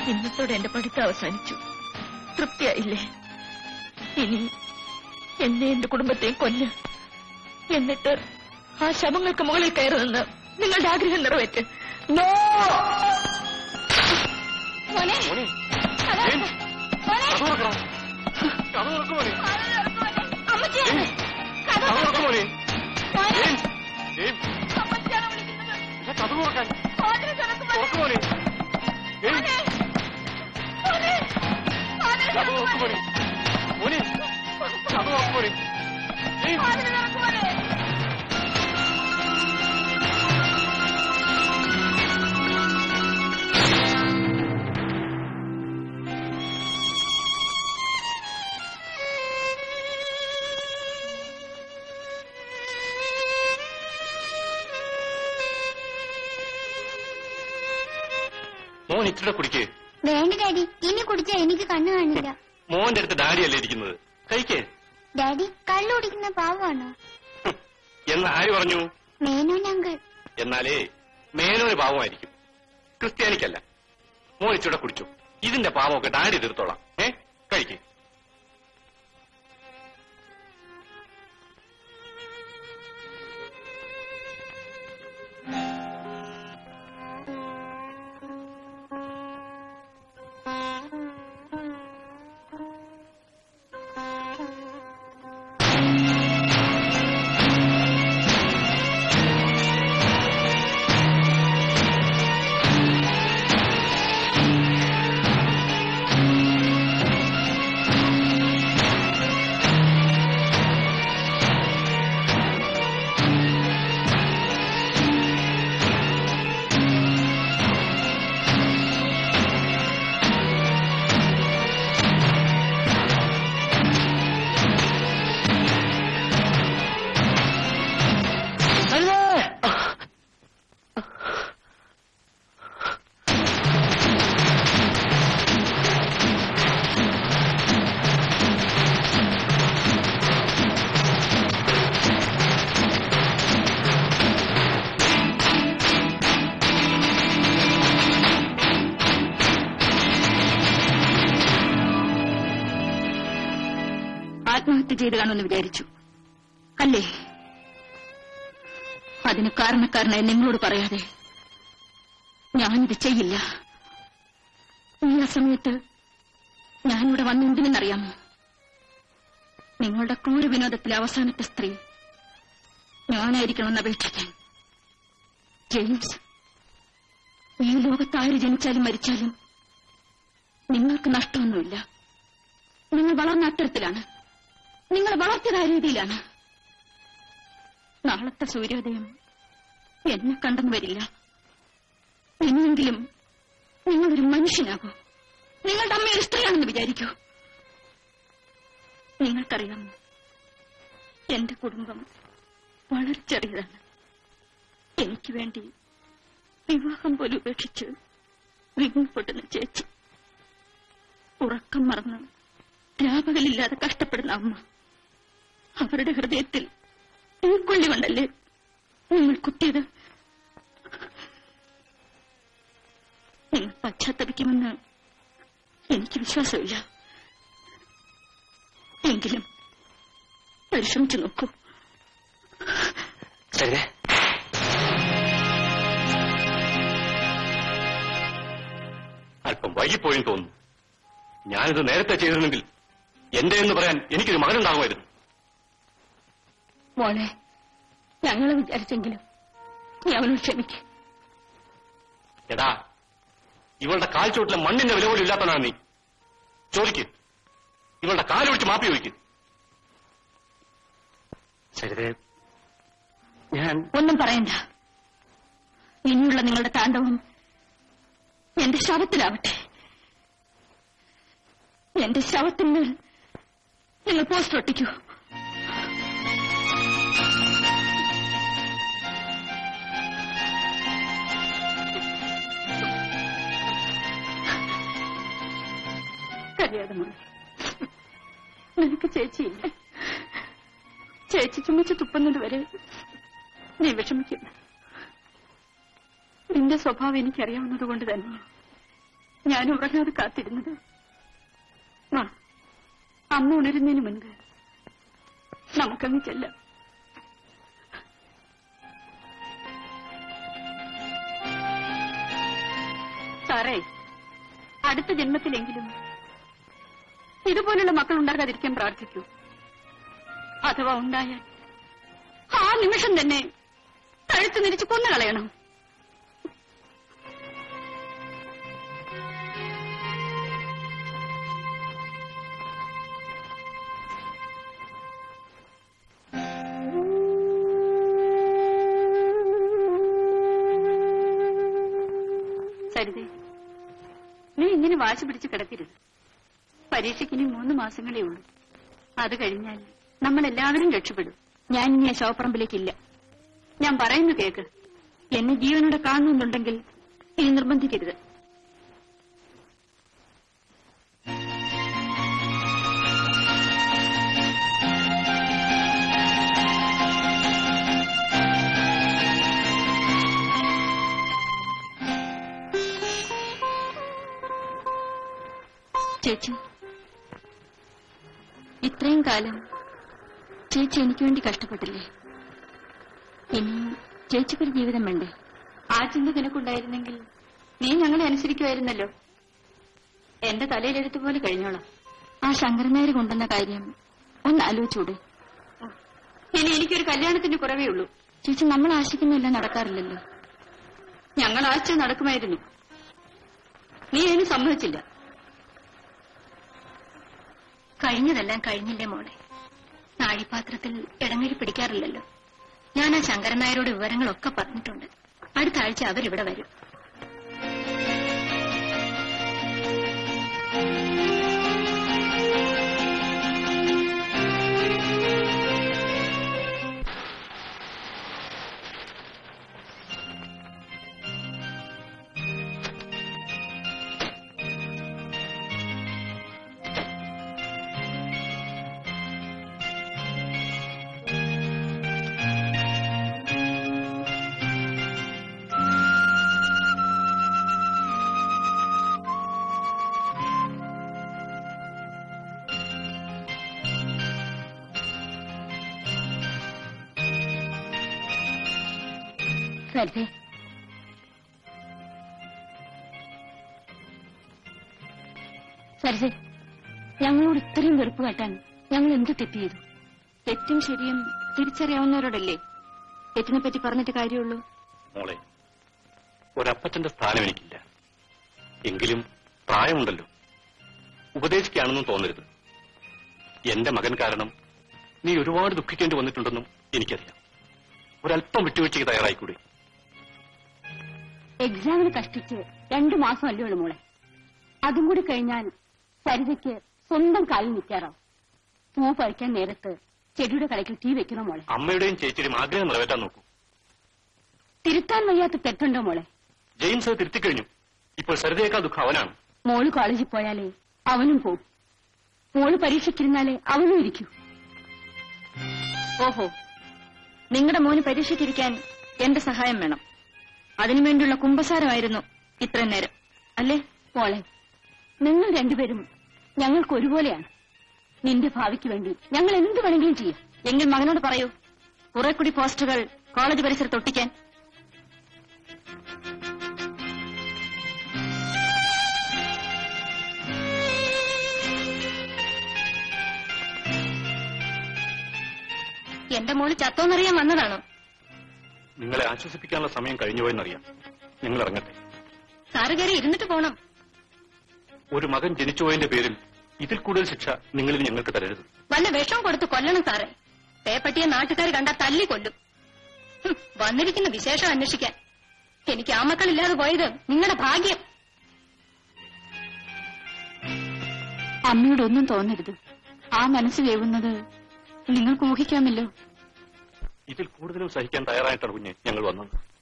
ഇന്നത്തോടെ എന്റെ പഠിത്തം അവസാനിച്ചു തൃപ്തിയായില്ലേ ഇനി എന്നെ എന്റെ കുടുംബത്തെയും കൊല്ല് എന്നിട്ട് ആ ശവങ്ങൾക്ക് മുകളിൽ കയറി നിന്ന് നിങ്ങളുടെ ആഗ്രഹം നിറവേറ്റ് നോ മോനെ മോനെ അതാ, ഏയ്, മോനെ കഥ തുറക്കണം കഥ തുറക്ക് മോനെ അമ്മച്ചിയാണ് കഥ കഥ തുറക്ക് മോനെ മോനെ ഏയ്, ഏയ്, അമ്മച്ചിയാണ് വിളിക്കുന്നത് ഇല്ല, കഥ തുറക്കാൻ വാതിൽ തുറക്ക് മോനെ. തുറക്ക് മോനെ ഏയ്, മോനെ. മോനെ. വാതിൽ കഥ തുറക്ക് തുറക്ക് മോനെ. മോനെ മോനെ കഥ തുറക്ക് മോനെ ഏയ്, വാതിൽ തുറക്ക് മോനെ. മോൻ ഇച്ചിരി കുടിക്ക് വേണ്ട ഡാഡി ഇനി കുടിച്ചാ എനിക്ക് കണ്ണു കാണില്ല മോന്റെ അടുത്ത് ഡാഡിയല്ലേ ഇരിക്കുന്നത് കഴിക്കേ ഡാഡി കള്ളു കുടിക്കുന്ന പാവമാണോ ഹും, എന്ന് ആര് പറഞ്ഞു മേനോൻ അങ്കിൾ എന്നാലേ മേനോന് പാവമായിരിക്കും ക്രിസ്ത്യാനിക്കല്ല മോൻ ഇച്ചിരി കുടിച്ചു ഇതിന്റെ പാവമൊക്കെ ഡാഡി തീർത്തോളാം ഏ കഴിക്കേ ആത്മഹത്യ ചെയ്ത് കാണുമെന്ന് വിചാരിച്ചു അല്ലേ അതിന് കാരണക്കാരനായി നിങ്ങളോട് പറയാതെ ഞാനിത് ചെയ്യില്ല ഈ ആ സമയത്ത് ഞാനിവിടെ വന്നെന്തിനെന്നറിയാമോ നിങ്ങളുടെ ക്രൂര വിനോദത്തിലെ അവസാനത്തെ സ്ത്രീ ഞാനായിരിക്കണമെന്ന് അപേക്ഷിക്കാൻ ജെയിംസ് ഈ ലോകത്ത് ആര് ജനിച്ചാലും മരിച്ചാലും നിങ്ങൾക്ക് നഷ്ടമൊന്നുമില്ല നിങ്ങൾ വളർന്ന അത്തരത്തിലാണ് നിങ്ങൾ വളർത്തിയത് ആ രീതിയിലാണ് നാളത്തെ സൂര്യോദയം എന്നെ കണ്ടെന്ന് വരില്ല എന്നെങ്കിലും നിങ്ങളൊരു മനുഷ്യനാകൂ നിങ്ങളുടെ അമ്മ ഒരു സ്ത്രീയാണെന്ന് വിചാരിക്കൂ നിങ്ങൾക്കറിയാമോ എന്റെ കുടുംബം വളരെ ചെറിയതാണ് എനിക്ക് വേണ്ടി വിവാഹം പോലും ഉപേക്ഷിച്ച് വിങ്ങപ്പെടുന്ന ചേച്ചി ഉറക്കം മറന്ന് രാപകലില്ലാതെ കഷ്ടപ്പെടുന്ന അമ്മ അവരുടെ ഹൃദയത്തിൽ ഉൾക്കൊള്ളി കൊണ്ടല്ലേ നിങ്ങൾ കുത്തിയത് നിങ്ങൾ പശ്ചാത്തപിക്കുമെന്ന് എനിക്ക് വിശ്വാസമില്ല എങ്കിലും പരിശ്രമിച്ചു നോക്കൂ ശരി അല്പം വൈകിപ്പോയെന്ന് തോന്നുന്നു ഞാനിത് നേരത്തെ ചെയ്തിരുന്നെങ്കിൽ എന്റെ എന്ന് പറയാൻ എനിക്കൊരു മകനുണ്ടാകുമായിരുന്നു മോനെ ഞങ്ങൾ വിചാരിച്ചെങ്കിലും നീ അവനോട് ക്ഷമിക്കും എടാ ഇവളുടെ കാൽ ചുവട്ടിലെ മണ്ണിന്റെ വില പോലും ഇല്ലാത്തവനാണ് നീ ചോദിക്ക് ഇവളുടെ കാലൊഴിച്ച് മാപ്പി ചോദിക്ക് ശരിതേ ഞാൻ ഒന്നും പറയണ്ട ഇനിയുള്ള നിങ്ങളുടെ താണ്ഡവം എന്റെ ശവത്തിലാവട്ടെ എന്റെ ശവത്തിന് നിങ്ങൾ പോസ്റ്റ് ഒട്ടിക്കൂ കരയാതെ മോളെ നിനക്ക് ചേച്ചിയില്ല ചേച്ചി ചുമച്ച് തുപ്പുന്നത് വരെ നീ വിഷമിക്കില്ല നിന്റെ സ്വഭാവം എനിക്കറിയാവുന്നത് കൊണ്ട് തന്നെ ഞാൻ ഉറങ്ങാതെ കാത്തിരുന്നത് വാ അമ്മ ഉണരുന്നതിന് മുൻപ് നമുക്കങ്ങ് ചെല്ലാം സാറേ അടുത്ത ജന്മത്തിലെങ്കിലും ഇതുപോലുള്ള മക്കൾ ഉണ്ടാകാതിരിക്കാൻ പ്രാർത്ഥിക്കൂ അഥവാ ഉണ്ടായാൽ ആ നിമിഷം തന്നെ കഴുത്ത് നിരിച്ച് കൊന്നു കളയണം സരിതേ നീ ഇങ്ങനെ വാശി പിടിച്ച് കിടക്കരുത് പരീക്ഷയ്ക്ക് ഇനി മൂന്ന് മാസങ്ങളേ ഉള്ളൂ അത് കഴിഞ്ഞാൽ നമ്മൾ എല്ലാവരും രക്ഷപ്പെടും ഞാൻ ഇനി ആ ശവപ്പറമ്പിലേക്കില്ല ഞാൻ പറയുന്നു കേക്ക് എന്നെ ജീവനോടെ കാണുന്നുണ്ടെങ്കിൽ ഇനി നിർബന്ധിക്കരുത് ചേച്ചി ഇത്രയും കാലം ചേച്ചി എനിക്ക് വേണ്ടി കഷ്ടപ്പെട്ടില്ലേ ഇനി ചേച്ചിക്കൊരു ജീവിതം വേണ്ടേ ആ ചിന്ത നിനക്കുണ്ടായിരുന്നെങ്കിൽ നീ ഞങ്ങളെ അനുസരിക്കുമായിരുന്നല്ലോ എന്റെ തലയിലെടുത്ത് പോലെ കഴിഞ്ഞോളാം ആ ശങ്കരനായർ കൊണ്ടുവന്ന കാര്യം ഒന്ന് ആലോചിച്ചൂടെ ഇനി എനിക്കൊരു കല്യാണത്തിന്റെ കുറവേ ഉള്ളൂ ചേച്ചി നമ്മൾ ആശിക്കുന്നില്ല നടക്കാറില്ലല്ലോ ഞങ്ങൾ ആഴ്ച നടക്കുമായിരുന്നു നീ അതിന് സമ്മതിച്ചില്ല കഴിഞ്ഞതെല്ലാം കഴിഞ്ഞില്ലേ മോളെ നാഴിപാത്രത്തിൽ ഇടങ്ങഴി പിടിക്കാറില്ലല്ലോ ഞാൻ ആ ശങ്കരൻ നായരോട് വിവരങ്ങളൊക്കെ പറഞ്ഞിട്ടുണ്ട് അടുത്ത ആഴ്ച അവരിവിടെ വരും സരിതേ സരിതേ ഞങ്ങളോട് ഇത്രയും വെറുപ്പ് കാട്ടാൻ ഞങ്ങൾ എന്ത് തെറ്റ് ചെയ്തു തെറ്റും ശരിയും തിരിച്ചറിയാവുന്നവരോടല്ലേ തെറ്റിനെ പറ്റി പറഞ്ഞിട്ട് കാര്യമുള്ളൂ മോളെ ഒരപ്പച്ചന്റെ സ്ഥാനം എനിക്കില്ല എങ്കിലും പ്രായമുണ്ടല്ലോ ഉപദേശിക്കുകയാണെന്നും തോന്നരുത് എന്റെ മകൻ കാരണം നീ ഒരുപാട് ദുഃഖിക്കേണ്ടി വന്നിട്ടുണ്ടെന്നും എനിക്കറിയാം ഒരല്പം വിട്ടുവീഴ്ചയ്ക്ക് തയ്യാറായിക്കൂടെ എക്സാമിന് കഷ്ടിച്ച് രണ്ടു മാസം അല്ലേ ഉള്ളൂ മോളെ അതും കൂടി കഴിഞ്ഞാൽ സരിതയ്ക്ക് സ്വന്തം കാലിൽ നിൽക്കാറാവും പൂ പറിക്കാൻ നേരത്ത് ചെടിയുടെ കടയ്ക്ക് തീ വെക്കണോ മോളെ അമ്മയുടെയും ചേച്ചിയുടെയും ആഗ്രഹം നിറവേറ്റാൻ നോക്കൂ തിരുത്താൻ വയ്യാത്ത തെറ്റുണ്ടോ മോളെ ജെയിംസ് അത് തിരുത്തിക്കഴിഞ്ഞു ഇപ്പോൾ സരിതയേക്കാൾ ദുഃഖം അവനാണ് മോള് കോളേജിൽ പോയാലേ അവനും പോവും മോള് പരീക്ഷയ്ക്കിരുന്നാലേ അവനും ഇരിക്കൂ ഓഹോ നിങ്ങളുടെ മോന് പരീക്ഷയ്ക്കിരിക്കാൻ എന്റെ സഹായം വേണം അതിനുവേണ്ടിയുള്ള കുമ്പസാരമായിരുന്നു ഇത്രയും നേരം അല്ലേ മോളെ നിങ്ങൾ രണ്ടുപേരും ഞങ്ങൾക്ക് ഒരുപോലെയാണ് നിന്റെ ഭാവിക്ക് വേണ്ടി ഞങ്ങൾ എന്ത് വേണമെങ്കിലും ചെയ്യും എങ്കിൽ മകനോട് പറയൂ കുറെ കൂടി പോസ്റ്ററുകൾ കോളേജ് പരിസരത്ത് ഒട്ടിക്കാൻ എന്റെ മോള് ചത്തോന്നറിയാൻ വന്നതാണോ നിങ്ങളെ ആശ്വസിപ്പിക്കാനുള്ള സമയം കഴിഞ്ഞുപോയെന്നറിയാം നിങ്ങൾ ഇറങ്ങട്ടെ സാറ് കയറി ഇരുന്നിട്ട് പോണം ഒരു മകൻ ജനിച്ചുപോയതിന്റെ പേരിൽ ഇതിൽ കൂടുതൽ ശിക്ഷ നിങ്ങളിൽ ഞങ്ങൾക്ക് തരരുത് വല്ല വിഷം കൊടുത്ത് കൊല്ലണം സാറേ പേപ്പട്ടിയെ നാട്ടുകാർ കണ്ടാ തല്ലി കൊല്ലും ഹും, വന്നിരിക്കുന്ന വിശേഷം അന്വേഷിക്കാൻ എനിക്ക് ആ മക്കളില്ലാതെ പോയത് നിങ്ങളുടെ ഭാഗ്യം അമ്മയോടൊന്നും തോന്നരുത് ആ മനസ്സ് വേവുന്നത് നിങ്ങൾക്ക് ഊഹിക്കാമല്ലോ ഇതിൽ കൂടുതലും സഹിക്കാൻ തയ്യാറായിട്ടാണ് കുഞ്ഞെ ഞങ്ങൾ വന്നത്